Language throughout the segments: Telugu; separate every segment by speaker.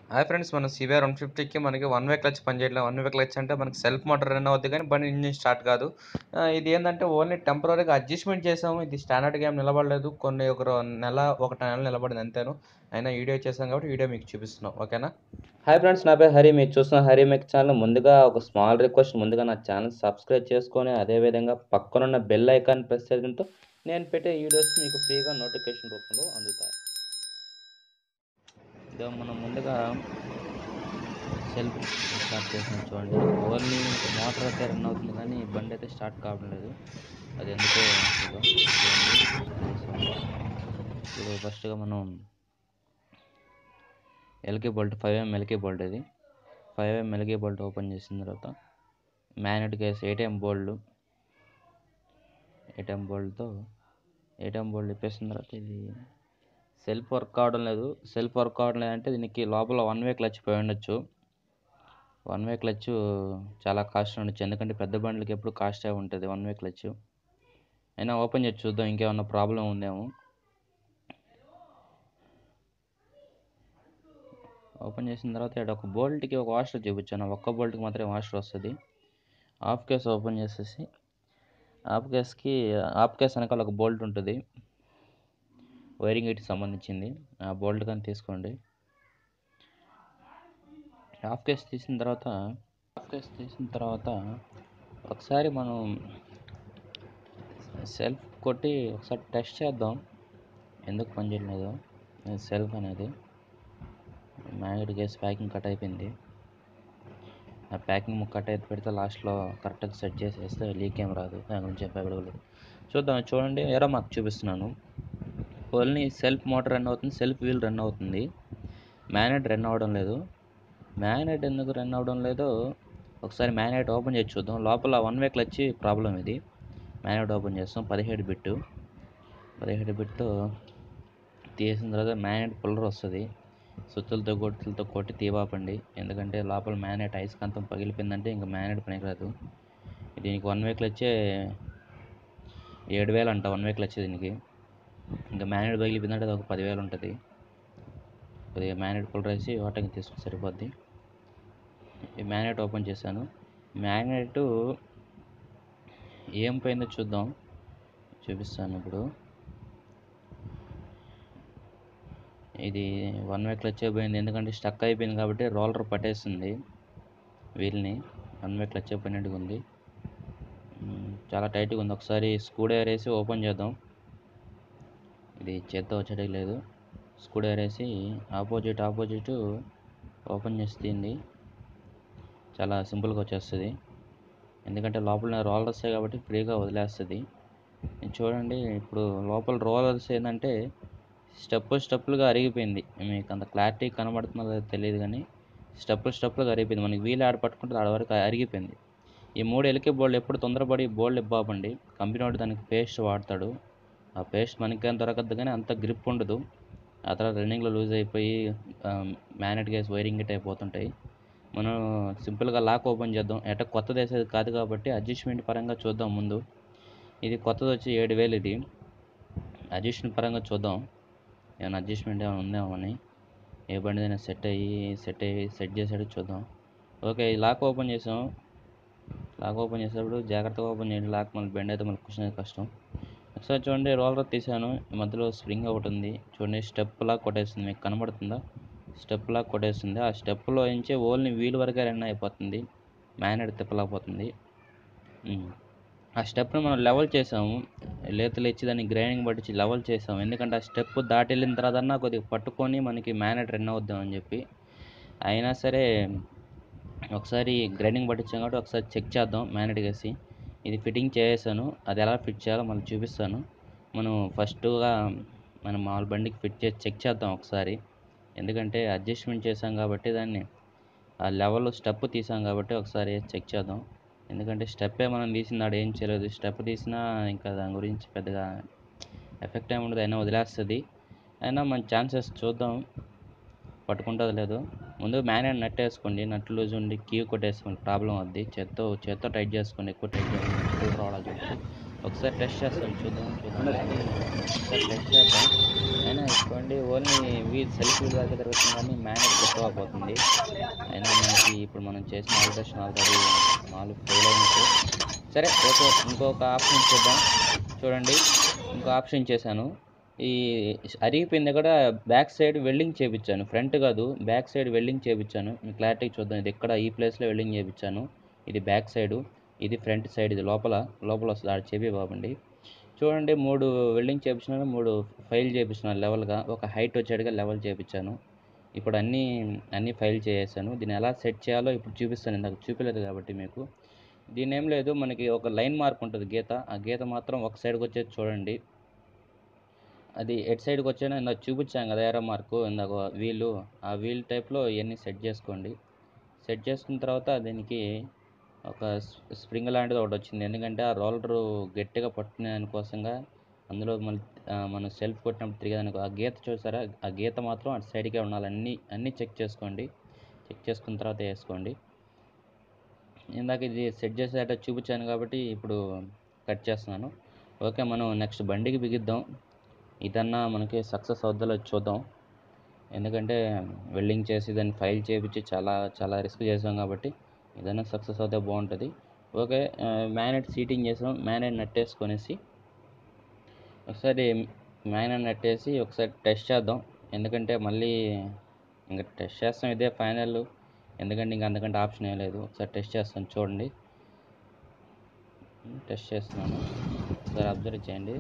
Speaker 1: హాయ్ ఫ్రెండ్స్ మన సివిఆర్ వన్ ఫిఫ్టీకి మనకి వన్ వే క్లచ్ పనిచేయట్లేదు వన్ వే క్లచ్ అంటే మనకి సెల్ఫ్ మోటార్ రన్ అవుతుంది కానీ బండి ఇంజిన్ స్టార్ట్ కాదు ఆ, ఇది ఏంటంటే ఓన్లీ టెంపరీగా అడ్జస్ట్మెంట్ చేసాము ఇది స్టాండర్డ్ గేమ్ నిలబడలేదు కొన్ని ఒక రో- నెల ఒక నెల నిలబడింది అంతేను అయినా వీడియో చేసాం కాబట్టి వీడియో మీకు చూపిస్తున్నాం ఓకేనా
Speaker 2: హాయ్ ఫ్రెండ్స్ నా పేరు హరి మీరు చూస్తున్న హరి మెక్ ఛానల్ ముందుగా ఒక స్మాల్ రిక్వెస్ట్ ముందుగా నా ఛానల్ సబ్స్క్రైబ్ చేసుకొని అదేవిధంగా పక్కనున్న బెల్ ఐకాన్ ప్రెస్ చేయడంతో నేను పెట్టే వీడియోస్ మీకు ఫ్రీగా నోటిఫికేషన్ రూపంలో అందుతాయి ఇదో మనం ముందుగా సెల్ఫ్ స్టార్ట్ చేసిన చూడండి ఓన్లీ మోటార్ అయితే రన్ అవుతుంది కానీ బండి అయితే స్టార్ట్ కావడం లేదు అది ఎందుకో ఇదో చూడండి. ఇప్పుడు ఫస్ట్గా మనం LK bolt five M LK bolt ఇది five M LK bolt open చేసిన తర్వాత magnet case ATM bolt ATM బోల్డ్తో ఏటీఎం బోల్డ్ ఇప్పేసిన తర్వాత ఇది సెల్ఫ్ వర్క్ కావడం లేదు సెల్ఫ్ వర్క్ కావడం లేదంటే దీనికి లోపల వన్ వే క్లచ్ పోయి ఉండొచ్చు వన్ వే క్లచ్ చాలా కాస్ట్ ఉండొచ్చు ఎందుకంటే పెద్ద బండ్లకి ఎప్పుడు కాస్టే ఉంటుంది వన్ వే క్లచ్ అయినా ఓపెన్ చేసి చూద్దాం ఇంకేమన్నా ప్రాబ్లం ఉందేమో ఓపెన్ చేసిన తర్వాత ఇక్కడ ఒక బోల్ట్కి ఒక వాషర్ చూపించాను ఒక్క బోల్ట్కి మాత్రమే వాషర్ వస్తుంది ఆఫ్ కేస్ ఓపెన్ చేసేసి ఆఫ్ కేస్కి ఆఫ్ కేస్ వెనకాల ఒక బోల్ట్ ఉంటుంది వైరింగ్ ఇటు సంబంధించింది ఆ బోల్ట్ కానీ తీసుకోండి ఆఫ్ కేస్ తీసిన తర్వాత ఆఫ్ కేస్ తీసిన తర్వాత ఒకసారి మనం సెల్ఫ్ కొట్టి ఒకసారి టెస్ట్ చేద్దాం ఎందుకు పనిచేయలేదు సెల్ఫ్ అనేది మ్యాగ్నెట్ కేస్ ప్యాకింగ్ కట్ అయిపోయింది ఆ ప్యాకింగ్ కట్ అయితే పెడితే లాస్ట్లో కరెక్ట్గా సెట్ చేసేస్తే లీక్ ఏం రాదు దాని గురించి చెప్పగలగలేదు చూద్దాం చూడండి ఎరా మాకు చూపిస్తున్నాను ఓన్లీ సెల్ఫ్ మోటార్ రన్ అవుతుంది సెల్ఫ్ వీల్ రన్ అవుతుంది మ్యాగ్నెట్ రన్ అవ్వడం లేదు మ్యాగ్నెట్ ఎందుకు రన్ అవ్వడం లేదో ఒకసారి మ్యాగ్నెట్ ఓపెన్ చేసి చూద్దాం లోపల వన్ వే క్లచ్ ప్రాబ్లం ఇది మ్యాగ్నెట్ ఓపెన్ చేస్తాం పదిహేడు బిట్టు పదిహేడు బిట్టు తీసిన తర్వాత మ్యాగ్నెట్ పుల్లర్ వస్తుంది సుత్తులతో గొట్టులతో కొట్టి తీవాపండి ఎందుకంటే లోపల మ్యాగ్నెట్ అయస్కాంతం పగిలిపోయిందంటే ఇంకా మ్యాగ్నెట్ పనికిరాదు దీనికి వన్ వే క్లచ్చే ఏడు వేలు అంట వన్ వే క్లచ్ దీనికి ఇంకా మ్యాగ్నెట్ పగిలిపోయిందంటే అది ఒక పదివేలు ఉంటుంది కొద్దిగా మ్యాగ్నెట్ పుల్లర్ వేసి వాటర్కి తీసుకుని సరిపోద్ది ఈ మ్యాగ్నెట్ ఓపెన్ చేశాను మ్యాగ్నెట్ ఏం పోయిందో చూద్దాం చూపిస్తాను ఇప్పుడు ఇది వన్ వే క్లచ్ పోయింది ఎందుకంటే స్టక్ అయిపోయింది కాబట్టి రోలర్ పట్టేస్తుంది వీల్ని వన్ వే క్లచ్ పోయినట్టుగా ఉంది మ్, చాలా టైట్గా ఉంది ఒకసారి స్క్రూ డ్రైవర్ వేసి ఓపెన్ చేద్దాం ఇది చేత్తో వచ్చేటది లేదు స్క్రూ డ్రైవర్ వేసి ఆపోజిట్ ఆపోజిట్ ఓపెన్ చేసి తీయండి చాలా సింపుల్గా వచ్చేస్తుంది ఎందుకంటే లోపల రోలర్స్ వస్తాయి కాబట్టి ఫ్రీగా వదిలేస్తుంది ఇది చూడండి ఇప్పుడు లోపల రోలర్స్ ఏంటంటే స్టెప్ స్టెప్పులుగా అరిగిపోయింది మీకు అంత క్లారిటీ కనబడుతుందో లేదో తెలియదు కానీ స్టెప్పులు స్టెప్పులుగా అరిగిపోయింది మనకి వీల్ ఆడ పట్టుకుంటే ఆడ వరకు అరిగిపోయింది ఈ మూడు ఎలికే బోల్డ్ ఎప్పుడు తొందరపడి బోల్డ్ ఇవ్వబండి కంపెనీ వాడు దానికి పేస్ట్ వాడతాడు ఆ పేస్ట్ మనకేం దొరకద్దు కానీ అంత గ్రిప్ ఉండదు ఆ తర్వాత రన్నింగ్లో లూజ్ అయిపోయి మ్యాగ్నెట్ గేస్ వైరింగ్ గిట్ అయిపోతుంటాయి మనం సింపుల్గా లాక్ ఓపెన్ చేద్దాం ఎట కొత్తది వేసేది కాదు కాబట్టి అడ్జస్ట్మెంట్ పరంగా చూద్దాం ముందు ఇది కొత్తది వచ్చి ఏడు వేలు ఇది అడ్జస్ట్మెంట్ పరంగా చూద్దాం ఏమైనా అడ్జస్ట్మెంట్ ఏమైనా ఉందేమో అని ఏ బండి అయినా సెట్ అయ్యి సెట్ అయ్యి సెట్ చేసాడు చూద్దాం ఓకే ఈ లాక్ ఓపెన్ చేసాం లాక్ ఓపెన్ చేసేటప్పుడు జాగ్రత్తగా ఓపెన్ చేయండి లాక్ మళ్ళీ బెండ్ అయితే మళ్ళీ కూర్చునేది కష్టం ఒకసారి చూడండి రోలర్ తీసాను ఈ మధ్యలో స్ప్రింగ్ ఒకటి ఉంది చూడండి స్టెప్ లాగా కొట్టేస్తుంది మీకు కనబడుతుందా స్టెప్ లాగా కొట్టేస్తుంది ఆ స్టెప్లో నుంచి ఓన్లీ వీల్ వరకే రన్ అయిపోతుంది మ్యాగ్నెట్ తిప్పలేకపోతుంది ఉమ్. ఆ స్టెప్ని మనం లెవెల్ చేసాము లేతలు ఇచ్చి దాన్ని గ్రైండింగ్ పట్టించి లెవెల్ చేసాము ఎందుకంటే ఆ స్టెప్ దాటి వెళ్ళిన తర్వాత కొద్దిగా పట్టుకొని మనకి మ్యాగ్నెట్ రన్ అవుద్దాం అని చెప్పి అయినా సరే ఒకసారి గ్రైండింగ్ పట్టించాం కాబట్టి ఒకసారి చెక్ చేద్దాం మ్యాగ్నెట్ వేసి ఇది ఫిట్టింగ్ చేసాను అది ఎలా ఫిట్ చేయాలో మళ్ళీ చూపిస్తాను మనం ఫస్ట్గా మనం మామూలు బండికి ఫిట్ చేసి చెక్ చేద్దాం ఒకసారి ఎందుకంటే అడ్జస్ట్మెంట్ చేసాం కాబట్టి దాన్ని ఆ లెవెల్ స్టెప్ తీసాం కాబట్టి ఒకసారి చెక్ చేద్దాం ఎందుకంటే స్టెప్పే మనం తీసిన ఆడ ఏం చేయలేదు స్టెప్ తీసినా ఇంకా దాని గురించి పెద్దగా ఎఫెక్ట్ ఏమి ఉండదు అయినా వదిలేస్తుంది అయినా మన ఛాన్సెస్ చూద్దాం పట్టుకుంటుంది లేదు ముందు మ్యాగ్నెట్ నట్ వేసుకోండి నట్ లూజ్ ఉండి కీ కొట్టేసుకోండి ప్రాబ్లం అవుద్ది చేత్తో చేత్తో టైట్ చేసుకోండి ఎక్కువ టైట్ చేసుకోండి స్క్రూ రావడాలు చెప్పి ఒకసారి టెస్ట్ చేస్తాం చూద్దాం చూద్దాం ఒకసారి టెస్ట్ చేద్దాం అయినా చూడండి ఓన్లీ వీల్ సెల్ఫ్ వీల్ దాకా తిరుగుతుంది కానీ మ్యానేజ్ కొట్టకపోతుంది అయినా మనకి ఇప్పుడు మనం చేసిన ఆల్టరేషన్ ఆల్రెడీ నాలుగు ఫెయిల్ అయినట్టు సరే ఓకే ఇంకొక ఆప్షన్ చూద్దాం చూడండి ఇంకో ఆప్షన్ చేశాను ఈ అరిగిపోయింది కూడా బ్యాక్ సైడ్ వెల్డింగ్ చేయించాను ఫ్రంట్ కాదు బ్యాక్ సైడ్ వెల్డింగ్ చేయించాను మీకు క్లారిటీ చూద్దాం ఇది ఇక్కడ ఈ ప్లేస్లో వెల్డింగ్ చేయించాను ఇది బ్యాక్ సైడు ఇది ఫ్రంట్ సైడ్ ఇది లోపల లోపల వస్తుంది ఆడ చేపి బాబండి చూడండి మూడు వెల్డింగ్ చేయించినాను మూడు ఫైల్ చేయించినాను లెవెల్గా ఒక హైట్ వచ్చేట్టుగా లెవెల్ చేయించాను ఇప్పుడు అన్నీ అన్నీ ఫైల్ చేసేసాను దీన్ని ఎలా సెట్ చేయాలో ఇప్పుడు చూపిస్తాను ఇందాక చూపించలేదు కాబట్టి మీకు దీని ఏం లేదు మనకి ఒక లైన్ మార్క్ ఉంటుంది గీత ఆ గీత మాత్రం ఒక సైడ్కి వచ్చేది చూడండి అది ఎట్ సైడ్కి వచ్చానో ఇందాక చూపించాం కదా ఏరో మార్కు ఇందాక వీలు ఆ వీల్ టైప్లో ఇవన్నీ సెట్ చేసుకోండి సెట్ చేసుకున్న తర్వాత దీనికి ఒక స్ప్రింగ్ లాంటిది ఒకటి వచ్చింది ఎందుకంటే ఆ రోలర్ గట్టిగా పట్టుకునే దానికోసంగా అందులో మళ్ళీ మనం సెల్ఫ్ కొట్టినప్పుడు తిరిగేదానికి ఆ గీత చూసారా ఆ గీత మాత్రం అటు సైడ్కే ఉండాలి అన్నీ అన్నీ చెక్ చేసుకోండి చెక్ చేసుకున్న తర్వాత వేసుకోండి ఇందాక ఇది సెట్ చేసేట చూపించాను కాబట్టి ఇప్పుడు కట్ చేస్తున్నాను ఓకే మనం నెక్స్ట్ బండికి బిగిద్దాం ఇదన్నా మనకి సక్సెస్ అవుద్దో చూద్దాం ఎందుకంటే వెల్డింగ్ చేసి దాన్ని ఫైల్ చేయించి చాలా చాలా రిస్క్ చేసాం కాబట్టి ఏదైనా సక్సెస్ అవుతే బాగుంటుంది ఓకే మ్యానెట్ సీటింగ్ చేసాం మ్యానెట్ నట్టేసుకొనేసి ఒకసారి మ్యానెట్ నట్టేసి ఒకసారి టెస్ట్ చేద్దాం ఎందుకంటే మళ్ళీ ఇంకా టెస్ట్ చేస్తాం ఇదే ఫైనల్ ఎందుకంటే ఇంకా అంతకంటే ఆప్షన్ ఏం లేదు ఒకసారి టెస్ట్ చేస్తాను చూడండి టెస్ట్ చేస్తున్నాను ఒకసారి అబ్జర్వ్ చేయండి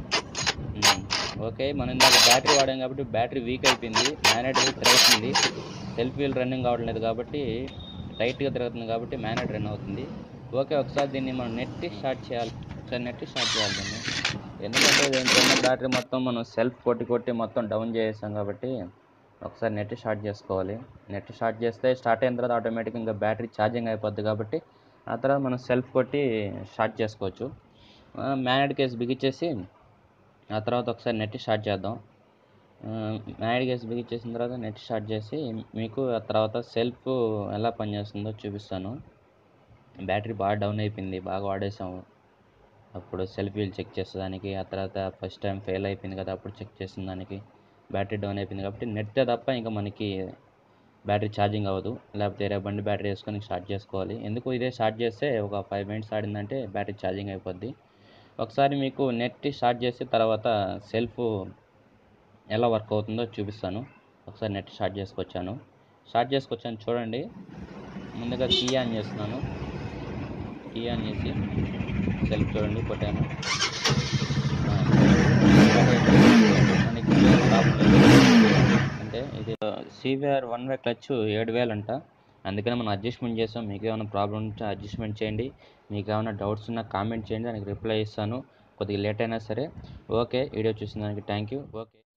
Speaker 2: ఓకే మనం ఇందాక బ్యాటరీ వాడాం కాబట్టి బ్యాటరీ వీక్ అయిపోయింది మ్యానెట్ తిరుగుతుంది సెల్ఫ్ వీల్ రన్నింగ్ కావట్లేదు కాబట్టి టైట్గా తిరుగుతుంది కాబట్టి మ్యానెట్ రన్ అవుతుంది ఓకే ఒకసారి దీన్ని మనం నెట్ స్టార్ట్ చేయాలి ఒకసారి నెట్ స్టార్ట్ చేయాలి దీన్ని ఎందుకంటే దీంట్లో బ్యాటరీ మొత్తం మనం సెల్ఫ్ కొట్టి కొట్టి మొత్తం డౌన్ చేసాం కాబట్టి ఒకసారి నెట్ స్టార్ట్ చేసుకోవాలి నెట్ స్టార్ట్ చేస్తే స్టార్ట్ అయిన తర్వాత ఆటోమేటిక్గా ఇంకా బ్యాటరీ ఛార్జింగ్ అయిపోద్ది కాబట్టి ఆ తర్వాత మనం సెల్ఫ్ కొట్టి స్టార్ట్ చేసుకోవచ్చు మ్యానెట్ కేసు బిగించేసి ఆ తర్వాత ఒకసారి నెట్ స్టార్ట్ చేద్దాం మ్యాడ్ కేసు బిగించేసిన తర్వాత నెట్ స్టార్ట్ చేసి మీకు ఆ తర్వాత సెల్ఫ్ ఎలా పనిచేస్తుందో చూపిస్తాను బ్యాటరీ బాగా డౌన్ అయిపోయింది బాగా వాడేసాము అప్పుడు సెల్ఫ్ వీల్ చెక్ చేసేదానికి ఆ తర్వాత ఫస్ట్ టైం ఫెయిల్ అయిపోయింది కదా అప్పుడు చెక్ చేసిన దానికి బ్యాటరీ డౌన్ అయిపోయింది కాబట్టి నెట్ తప్ప ఇంకా మనకి బ్యాటరీ ఛార్జింగ్ అవ్వదు లేకపోతే వేరే బండి బ్యాటరీ వేసుకొని స్టార్ట్ చేసుకోవాలి ఎందుకు ఇదే స్టార్ట్ చేస్తే ఒక ఫైవ్ మినిట్స్ ఆడిందంటే బ్యాటరీ ఛార్జింగ్ అయిపోద్ది ఒకసారి మీకు నెట్ స్టార్ట్ చేసి తర్వాత సెల్ఫ్ ఎలా వర్క్ అవుతుందో చూపిస్తాను ఒకసారి నెట్ స్టార్ట్ చేసుకొచ్చాను స్టార్ట్ చేసుకొచ్చాను చూడండి ముందుగా కీ ఆన్ చేస్తున్నాను కీ ఆన్ చేసి సెల్ఫ్ చూడండి కొట్టాను మనకి ప్రాబ్లం అంటే ఇది సివిఆర్ వన్ వే క్లచ్ ఏడు వేలు అంట అందుకని మనం అడ్జస్ట్మెంట్ చేస్తాం మీకు ఏమైనా ప్రాబ్లం ఉంటే అడ్జస్ట్మెంట్ చేయండి మీకు ఏమైనా డౌట్స్ ఉన్నా కామెంట్ చేయండి దానికి రిప్లై ఇస్తాను కొద్దిగా లేట్ అయినా సరే ఓకే వీడియో చూసిన దానికి థ్యాంక్ యూ ఓకే